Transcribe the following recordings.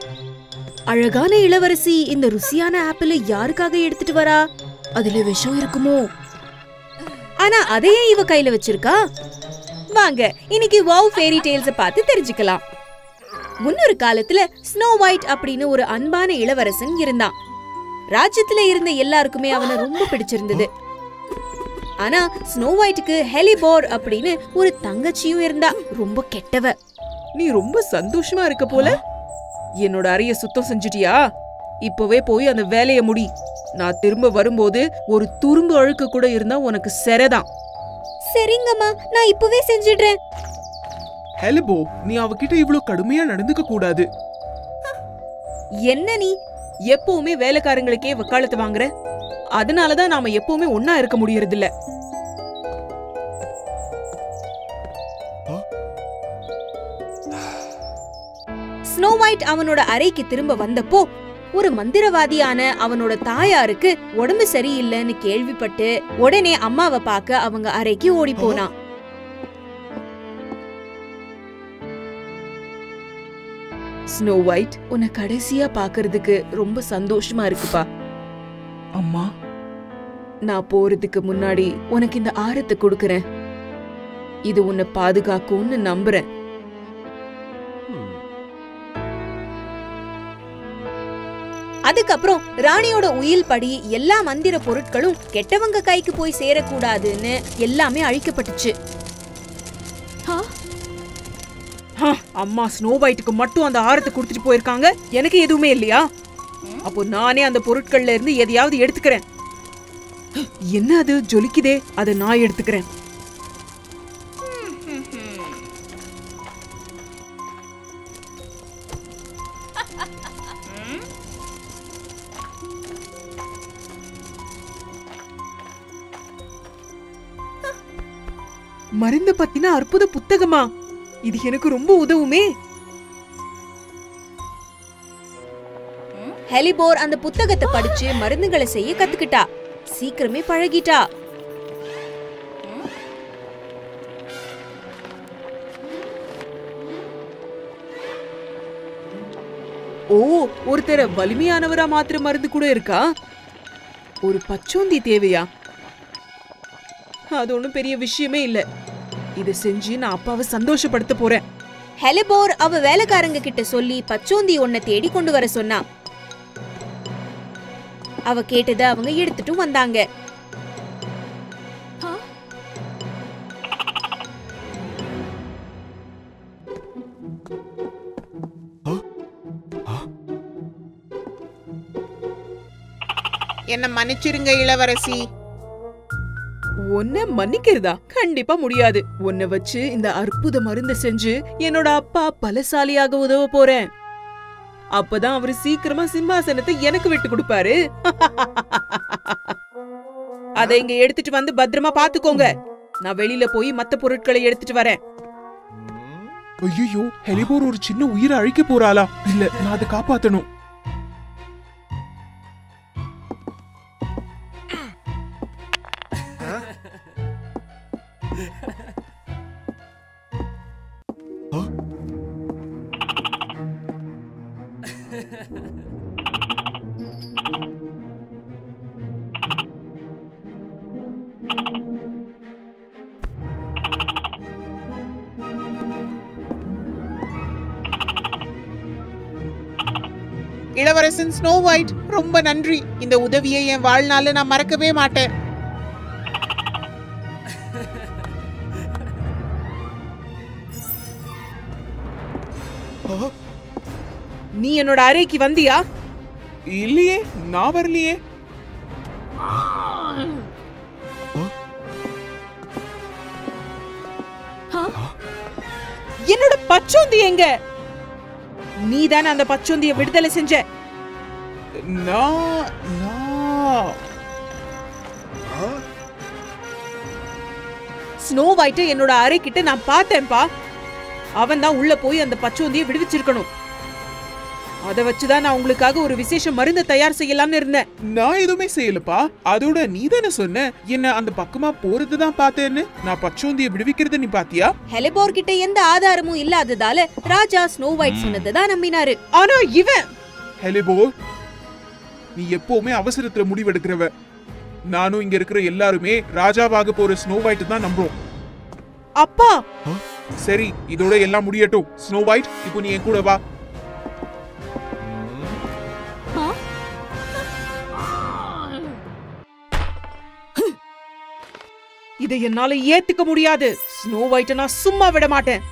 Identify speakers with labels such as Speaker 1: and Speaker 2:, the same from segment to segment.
Speaker 1: அழகான இளவரசி இந்த ருசியான ஆப்பிளை யாருக்காக எடுத்துட்டு வரா அதுல விஷம் இருக்குமோ ஆனா அதையே இவ கையில வச்சிருக்கா வாங்க இன்னைக்கு வாவ் ஃபேரி டேல்ஸ பார்த்து தெரிஞ்சுக்கலாம் முன்னொரு காலத்துல ஸ்னோ ஒயிட் அப்படின்னு ஒரு அன்பான இளவரசன் இருந்தான் ராஜ்யத்துல இருந்த எல்லாருக்குமே அவனை ரொம்ப பிடிச்சிருந்தது ஆனா ஸ்னோ ஒயிட்டுக்கு ஹெலிபோர் அப்படின்னு ஒரு தங்கச்சியும் இருந்தா ரொம்ப கெட்டவ
Speaker 2: நீ ரொம்ப சந்தோஷமா இருக்க போல என்னோட அறைய சுத்தம் செஞ்சுட்டியா இப்பவே போய் அந்த வேலைய முடி நான் திரும்ப வரும்போது ஒரு துரும்பு அழுக்கு கூட இருந்தா உனக்கு செரதான்
Speaker 1: சரிங்கம்மா நான் இப்பவே செஞ்சிடுறேன்
Speaker 3: ஹெலிபோ நீ அவகிட்ட இவ்ளோ கடுமையா நடந்துக்க கூடாது
Speaker 2: என்ன நீ எப்பவுமே வேலைக்காரங்களுக்கே வக்காலத்து வாங்குற அதனாலதான் நாம எப்பவுமே ஒன்னா இருக்க முடியறதில்ல
Speaker 1: ஸ்னோ ஒயிட் அவனோட அறைக்கு திரும்ப வந்தப்போ ஒரு மந்திரவாதியான அவனோட தாயாருக்கு உடம்பு சரியில்லைன்னு கேள்விப்பட்டு உடனே அம்மாவை பார்க்க அவங்க அறைக்கு ஓடி போனான்
Speaker 2: ஸ்னோ ஒயிட் உன்னை கடைசியா பாக்குறதுக்கு ரொம்ப சந்தோஷமா இருக்குப்பா
Speaker 3: அம்மா
Speaker 2: நான் போறதுக்கு முன்னாடி உனக்கு இந்த ஆரத்தை கொடுக்கறேன் இது உன்னை பாதுகாக்கும்னு நம்புறேன்
Speaker 1: அதுக்கப்புறம் ராணியோட உயில் படி எல்லா மந்திர பொருட்களும் கெட்டவங்க கைக்கு போய் சேரக்கூடாதுன்னு எல்லாமே அழிக்கப்பட்டுச்சு
Speaker 2: ஹ, அம்மா ஸ்னோ ஒயிட்டுக்கு மட்டும் அந்த ஆரத்தை கொடுத்துட்டு போயிருக்காங்க எனக்கு எதுவுமே இல்லையா அப்போ நானே அந்த பொருட்கள்ல இருந்து எதையாவது எடுத்துக்கிறேன் என்ன அது ஜொலிக்குதே அதை நான் எடுத்துக்கிறேன் மருந்து பத்தின அற்புத புத்தகமா இது எனக்கு ரொம்ப உதவுமே
Speaker 1: ஹெலிபோர் அந்த புத்தகத்தை படிச்சு மருந்துகளை செய்ய கத்துக்கிட்டா சீக்கிரமே பழகிட்டா
Speaker 2: ஓ ஒருத்தர வலிமையானவரா மாத்திர மருந்து கூட இருக்கா ஒரு பச்சோந்தி தேவையா அது ஒண்ணும் பெரிய விஷயமே இல்ல இத செஞ்சு நான் அப்பாவை சந்தோஷப்படுத்த போறேன்
Speaker 1: ஹெலிபோர் அவ வேலைக்காரங்க கிட்ட சொல்லி பச்சோந்தி ஒன்ன தேடி கொண்டு வர சொன்னா அவ கேட்டதை அவங்க எடுத்துட்டும் வந்தாங்க
Speaker 4: என்ன மன்னிச்சிருங்க இளவரசி
Speaker 2: உன்னை மன்னிக்கிறதா கண்டிப்பா முடியாது உன்னை வச்சு இந்த அற்புத மருந்த செஞ்சு என்னோட அப்பா பலசாலியாக உதவ போறேன் அப்பதான் அவரு சீக்கிரமா சிம்மாசனத்தை எனக்கு விட்டு கொடுப்பாரு அதை இங்க எடுத்துட்டு வந்து பத்திரமா பாத்துக்கோங்க நான் வெளியில போய் மத்த பொருட்களை எடுத்துட்டு வரேன்
Speaker 3: ஐயோ ஹெலிபோர் ஒரு சின்ன உயிரை அழிக்க போறாளா இல்ல நான் அதை காப்பாத்தணும்
Speaker 4: இளவரசன் ஸ்னோ ஒயிட் ரொம்ப நன்றி இந்த உதவியை என் வாழ்நாள்ல நான் மறக்கவே மாட்டேன்
Speaker 2: நீ என்னோட அறைக்கு வந்தியா
Speaker 3: இல்லையே நான் வரலையே
Speaker 2: என்னோட பச்சோந்தி எங்க நீ தானே அந்த பச்சோந்திய விடுதலை செஞ்ச
Speaker 3: நான் நான்
Speaker 2: ஸ்னோ ஒயிட்ட என்னோட அறை கிட்ட நான் பார்த்தேன்பா அவன் தான் உள்ள போய் அந்த பச்சோந்திய விடுவிச்சிருக்கணும் அத வச்சுதான் நான் உங்களுக்காக ஒரு விசேஷ மருந்து தயார் செய்யலாம்னு இருந்தேன்
Speaker 3: நான் எதுவுமே செய்யலப்பா அதோட நீ தானே சொன்ன என்ன அந்த பக்கமா போறது தான் பார்த்தேன்னு நான் பச்சோந்திய விடுவிக்கிறத நீ பாத்தியா
Speaker 1: ஹெலிபோர் கிட்ட எந்த ஆதாரமும் இல்லாததால ராஜா ஸ்னோ ஒயிட் சொன்னதை தான் நம்பினாரு
Speaker 2: ஆனா இவன்
Speaker 3: ஹெலிபோ நீ எப்பவுமே அவசரத்துல முடிவெடுக்கிறவ நானும் இங்க இருக்கிற எல்லாருமே ராஜாவாக போற ஸ்னோ ஒயிட் தான் நம்புறோம்
Speaker 2: அப்பா
Speaker 3: சரி இதோட எல்லாம் முடியட்டும் ஸ்னோ ஒயிட் இப்போ நீ என் கூட வா
Speaker 2: இதை என்னால ஏத்துக்க முடியாது ஸ்னோ ஒயிட்ட நான் சும்மா விட மாட்டேன்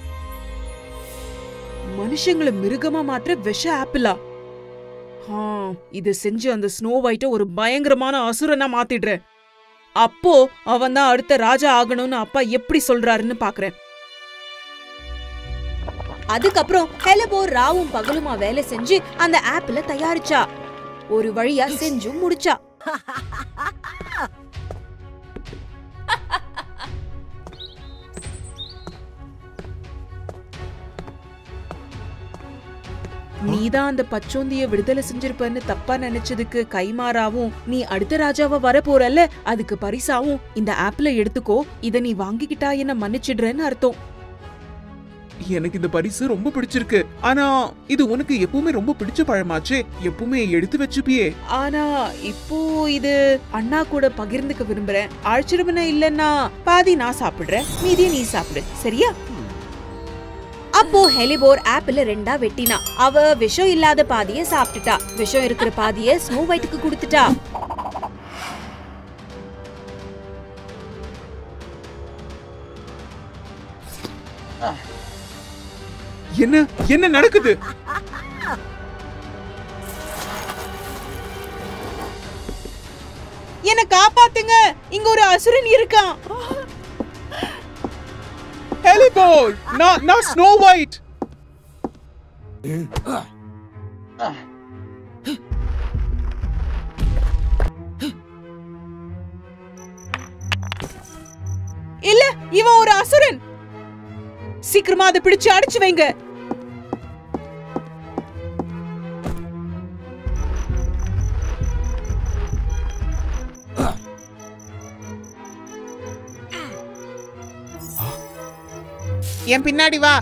Speaker 2: மனுஷங்களை மிருகமா மாத்திர விஷ ஆப்பிளா ஆ, இத செஞ்சு அந்த ஸ்னோ ஒயிட்ட ஒரு பயங்கரமான அசுரனா மாத்திடுறேன் அப்போ அவன் தான் அடுத்த ராஜா ஆகணும்னு அப்பா எப்படி சொல்றாருன்னு பாக்குறேன்
Speaker 1: அதுக்கப்புறம் ஹெலிபோர் ராவும் பகலுமா வேலை செஞ்சு அந்த ஆப்பிள தயாரிச்சா ஒரு வழியா செஞ்சும் முடிச்சா
Speaker 2: நீதான் அந்த பச்சோந்திய விடுதலை செஞ்சிருப்பன்னு தப்பா நினைச்சதுக்கு கைமாறாவும் நீ அடுத்த ராஜாவா வர போறல்ல அதுக்கு பரிசாவும் இந்த ஆப்பிள எடுத்துக்கோ இத நீ வாங்கிக்கிட்டா என்ன மன்னிச்சிடுறேன்னு அர்த்தம்
Speaker 3: எனக்கு இந்த பரிசு ரொம்ப பிடிச்சிருக்கு ஆனா இது உனக்கு எப்பவுமே ரொம்ப பிடிச்ச பழமாச்சே எப்பவுமே எடுத்து வச்சுப்பியே
Speaker 2: ஆனா இப்போ இது அண்ணா கூட பகிர்ந்துக்க விரும்புறேன் ஆழ்ச்சிருமனை இல்லன்னா பாதி நான் சாப்பிடுறேன் மீதியை நீ சாப்பிடு சரியா
Speaker 1: அப்போ ஹெலிபோர் ஆப்பிள ரெண்டா வெட்டினா அவ விஷம் இல்லாத பாதிய சாப்பிட்டுட்டா விஷம் இருக்கிற பாதிய ஸ்னோ ஒயிட்டுக்கு கொடுத்துட்டா
Speaker 3: என்ன என்ன நடக்குது
Speaker 2: என்ன காப்பாத்துங்க இங்க ஒரு அசுரன் இருக்கான்
Speaker 3: ஹெலிபோல் நான் நான் ஸ்னோ ஒயிட்
Speaker 2: இல்ல இவன் ஒரு அசுரன் சீக்கிரமா அதை பிடிச்சு அடிச்சு வைங்க
Speaker 4: என் பின்னாடி வா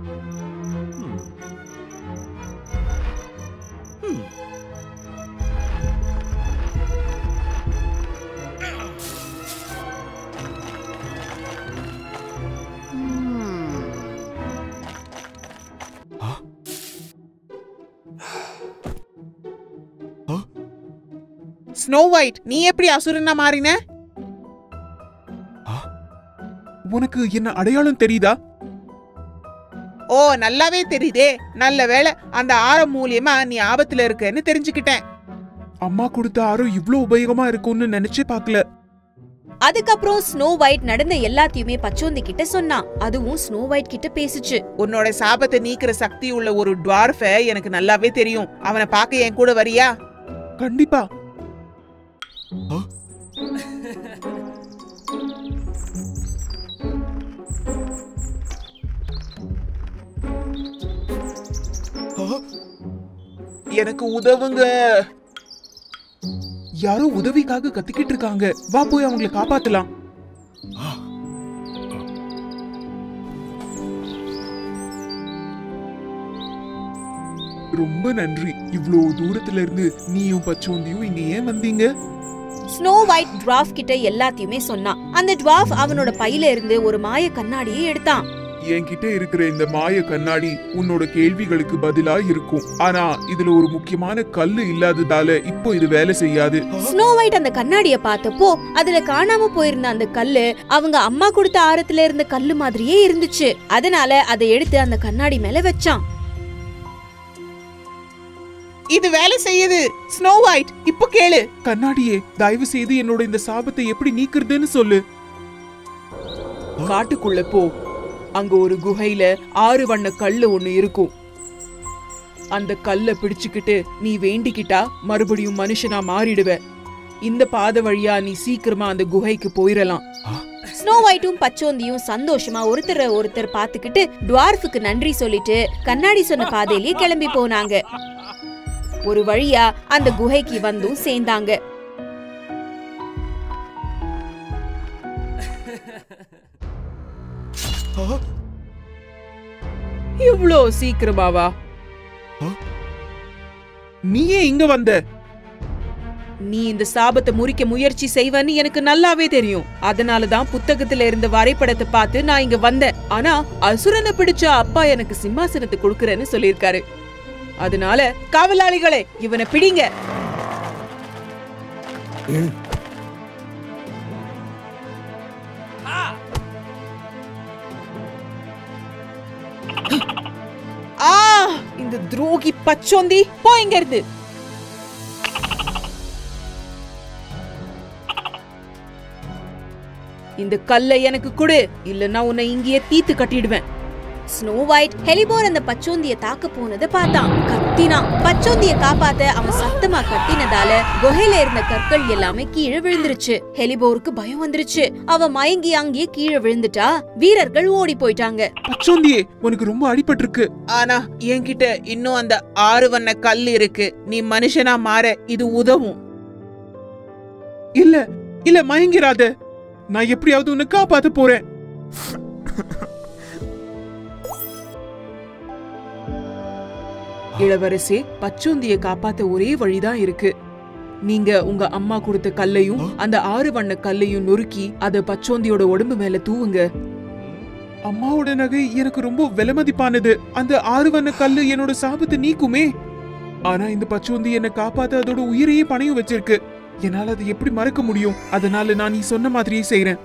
Speaker 4: ஸ்னோ ஒயிட் நீ எப்படி அசுரனா மாறின
Speaker 3: உனக்கு என்ன அடையாளம் தெரியுதா
Speaker 4: ஓ நல்லாவே தெரியுதே நல்ல வேளை அந்த ஆரம் மூலியமா நீ ஆபத்துல இருக்கன்னு தெரிஞ்சுக்கிட்டேன்
Speaker 3: அம்மா கொடுத்த ஆரம் இவ்ளோ உபயோகமா இருக்கும்னு நினைச்சே பார்க்கல
Speaker 1: அதுக்கப்புறம் ஸ்னோ ஒயிட் நடந்த எல்லாத்தையுமே பச்சோந்தி கிட்ட சொன்னான் அதுவும் ஸ்னோ ஒயிட் கிட்ட பேசுச்சு
Speaker 4: உன்னோட சாபத்தை நீக்கிற சக்தி உள்ள ஒரு டுவார்ஃப எனக்கு நல்லாவே தெரியும் அவனை பார்க்க என் கூட வரியா
Speaker 3: கண்டிப்பா எனக்கு உதவுங்க யாரோ உதவிக்காக கத்திக்கிட்டு இருக்காங்க வா போய் அவங்களை காப்பாத்தலாம் ரொம்ப நன்றி இவ்ளோ தூரத்துல இருந்து நீயும் பச்சோந்தியும் இங்க ஏன் வந்தீங்க
Speaker 1: ஸ்னோ ஒயிட் டுவாஃப் கிட்ட எல்லாத்தையுமே சொன்னான் அந்த டுவாஃப் அவனோட பையில இருந்து ஒரு மாய கண்ணாடியை எடுத்தான்
Speaker 3: என்கிட்ட இருக்கிற இந்த மாய கண்ணாடி உன்னோட கேள்விகளுக்கு பதிலா இருக்கும் ஆனா இதுல ஒரு முக்கியமான கல்லு இல்லாததால இப்போ இது வேலை செய்யாது
Speaker 1: ஸ்னோ ஒயிட் அந்த கண்ணாடிய பார்த்தப்போ அதுல காணாம போயிருந்த அந்த கல்லு அவங்க அம்மா கொடுத்த ஆரத்துல இருந்த கல்லு மாதிரியே இருந்துச்சு அதனால அதை எடுத்து அந்த கண்ணாடி மேல வச்சான்
Speaker 4: இது வேலை செய்யுது ஸ்னோ ஒயிட் இப்போ கேளு
Speaker 3: கண்ணாடியே தயவு செய்து என்னோட இந்த சாபத்தை எப்படி நீக்குறதுன்னு சொல்லு
Speaker 2: காட்டுக்குள்ள போ அங்க ஒரு குகையில ஆறு வண்ண கல்லு ஒண்ணு இருக்கும் அந்த கல்ல பிடிச்சுக்கிட்டு நீ வேண்டிக்கிட்டா மறுபடியும் மனுஷனா மாறிடுவ இந்த பாதை வழியா நீ சீக்கிரமா அந்த குகைக்கு போயிரலாம்
Speaker 1: ஸ்னோ ஒயிட்டும் பச்சோந்தியும் சந்தோஷமா ஒருத்தர ஒருத்தர் பாத்துக்கிட்டு டுவார்ஃபுக்கு நன்றி சொல்லிட்டு கண்ணாடி சொன்ன பாதையிலேயே கிளம்பி போனாங்க ஒரு வழியா அந்த குகைக்கு வந்தும் சேர்ந்தாங்க
Speaker 2: இவ்ளோ சீக்கிரமாவா
Speaker 3: நீயே இங்க வந்த
Speaker 2: நீ இந்த சாபத்தை முறிக்க முயற்சி செய்வன்னு எனக்கு நல்லாவே தெரியும் அதனால தான் புத்தகத்துல இருந்த வரைபடத்தை பார்த்து நான் இங்க வந்தேன் ஆனா அசுரனை பிடிச்ச அப்பா எனக்கு சிம்மாசனத்தை கொடுக்கறேன்னு சொல்லியிருக்காரு அதனால காவலாளிகளே இவனை பிடிங்க ஆ இந்த துரோகி பச்சோந்தி போ இங்க இருந்து இந்த கல்லை எனக்கு கொடு இல்லன்னா உன்னை இங்கேயே தீத்து கட்டிடுவேன்
Speaker 1: ஸ்னோ ஒயிட் ஹெலிபோர் அந்த பச்சோந்திய தாக்க போனதை பார்த்தான் கத்தினான் பச்சோந்திய காப்பாத்த அவன் சத்தமா கத்தினதால குகையில இருந்த கற்கள் எல்லாமே கீழே விழுந்துருச்சு ஹெலிபோருக்கு பயம் வந்துருச்சு அவ மயங்கி அங்கேயே கீழே விழுந்துட்டா வீரர்கள் ஓடி போயிட்டாங்க
Speaker 3: பச்சோந்தியே உனக்கு ரொம்ப அடிபட்டிருக்கு
Speaker 4: ஆனா என்கிட்ட இன்னும் அந்த ஆறு வண்ண கல் இருக்கு நீ மனுஷனா மாற இது உதவும்
Speaker 3: இல்ல இல்ல மயங்கிறாத நான் எப்படியாவது உன்னை காப்பாத்த போறேன்
Speaker 2: இளவரசே பச்சோந்திய காப்பாத்த ஒரே வழிதான் இருக்கு நீங்க உங்க அம்மா கொடுத்த கல்லையும் அந்த ஆறு வண்ண கல்லையும் நொறுக்கி அத பச்சோந்தியோட உடம்பு மேல தூவுங்க
Speaker 3: அம்மாவோட நகை எனக்கு ரொம்ப விலைமதிப்பானது அந்த ஆறு வண்ண கல்லு என்னோட சாபத்தை நீக்குமே ஆனா இந்த பச்சோந்தி என்னை காப்பாத்த அதோட உயிரையே பணையும் வச்சிருக்கு என்னால அதை எப்படி மறக்க முடியும் அதனால நான் நீ சொன்ன மாதிரியே செய்றேன்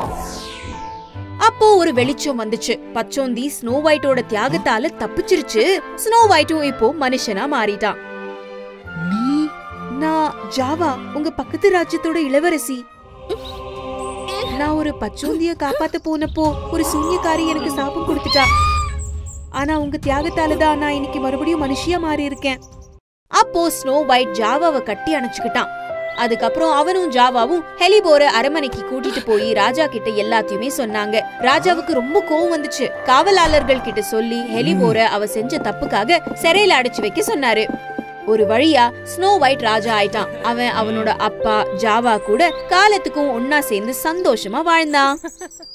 Speaker 1: அப்போ ஒரு வெளிச்சம் வந்துச்சு பச்சோந்தி ஸ்னோ ஒயிட்டோட தியாகத்தால தப்பிச்சிருச்சு ஸ்னோ ஒயிட்டும் இப்போ மனுஷனா மாறிட்டான்
Speaker 3: நீ
Speaker 1: நான் ஜாவா உங்க பக்கத்து ராஜ்யத்தோட இளவரசி நான் ஒரு பச்சோந்திய காப்பாத்த போனப்போ ஒரு சூன்யக்காரி எனக்கு சாபம் கொடுத்துட்டா ஆனா உங்க தியாகத்தால தான் நான் இன்னைக்கு மறுபடியும் மனுஷியா மாறி இருக்கேன் அப்போ ஸ்னோ ஒயிட் ஜாவாவை கட்டி அணைச்சுக்கிட்டான் அதுக்கப்புறம் அவனும் ஜாவாவும் ஹெலிபோர அரமனைக்கு கூட்டிட்டு போய் ராஜா கிட்ட எல்லாத்தையுமே சொன்னாங்க ராஜாவுக்கு ரொம்ப கோவம் வந்துச்சு காவலாளர்கள் கிட்ட சொல்லி ஹெலிபோர அவ செஞ்ச தப்புக்காக சிறையில அடைச்சு வைக்க சொன்னாரு ஒரு வழியா ஸ்னோ ஒயிட் ராஜா ஆயிட்டான் அவன் அவனோட அப்பா ஜாவா கூட காலத்துக்கும் ஒன்னா சேர்ந்து சந்தோஷமா வாழ்ந்தான்